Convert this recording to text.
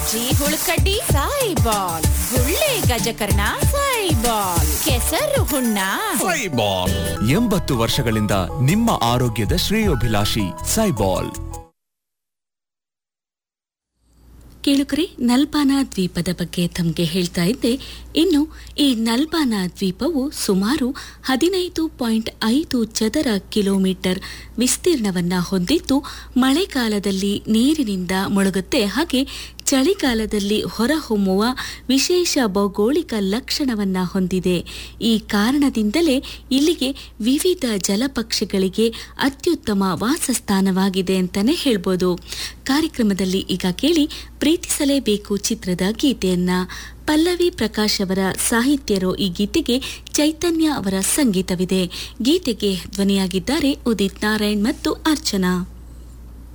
ಸಜ್ಜಿ ಹುಳುಕಡ್ಡಿ ಸಾಯಿ ಬಾಲ್ ಗುಳ್ಳೆ ಗಜಕರ್ಣ ಸಾಯಿ ಬಾಲ್ ಕೆಸರು ಹುಣ್ಣ ಸೈಬಾಲ್ ಎಂಬತ್ತು ವರ್ಷಗಳಿಂದ ನಿಮ್ಮ ಆರೋಗ್ಯದ ಶ್ರೇಯೋಭಿಲಾಷಿ ಸೈಬಾಲ್ ಕೇಳುಕರೆ ನಲ್ಪಾನ ದ್ವೀಪದ ಬಗ್ಗೆ ತಮಗೆ ಹೇಳ್ತಾ ಇದ್ದೆ ಇನ್ನು ಈ ನಲ್ಪಾನ ದ್ವೀಪವು ಸುಮಾರು ಹದಿನೈದು ಪಾಯಿಂಟ್ ಐದು ಚದರ ಕಿಲೋಮೀಟರ್ ವಿಸ್ತೀರ್ಣವನ್ನ ಹೊಂದಿದ್ದು ಮಳೆಗಾಲದಲ್ಲಿ ನೀರಿನಿಂದ ಮುಳುಗುತ್ತೆ ಹಾಗೆ ಚಳಿಗಾಲದಲ್ಲಿ ಹೊರಹೊಮ್ಮುವ ವಿಶೇಷ ಭೌಗೋಳಿಕ ಲಕ್ಷಣವನ್ನ ಹೊಂದಿದೆ ಈ ಕಾರಣದಿಂದಲೇ ಇಲ್ಲಿಗೆ ವಿವಿಧ ಜಲಪಕ್ಷಿಗಳಿಗೆ ಅತ್ಯುತ್ತಮ ವಾಸಸ್ಥಾನವಾಗಿದೆ ಅಂತಾನೆ ಹೇಳ್ಬೋದು ಕಾರ್ಯಕ್ರಮದಲ್ಲಿ ಈಗ ಕೇಳಿ ಪ್ರೀತಿಸಲೇಬೇಕು ಚಿತ್ರದ ಗೀತೆಯನ್ನ ಪಲ್ಲವಿ ಪ್ರಕಾಶ್ ಅವರ ಸಾಹಿತ್ಯರೋ ಈ ಗೀತೆಗೆ ಚೈತನ್ಯ ಅವರ ಸಂಗೀತವಿದೆ ಗೀತೆಗೆ ಧ್ವನಿಯಾಗಿದ್ದಾರೆ ಉದಿತ್ ನಾರಾಯಣ್ ಮತ್ತು ಅರ್ಚನಾ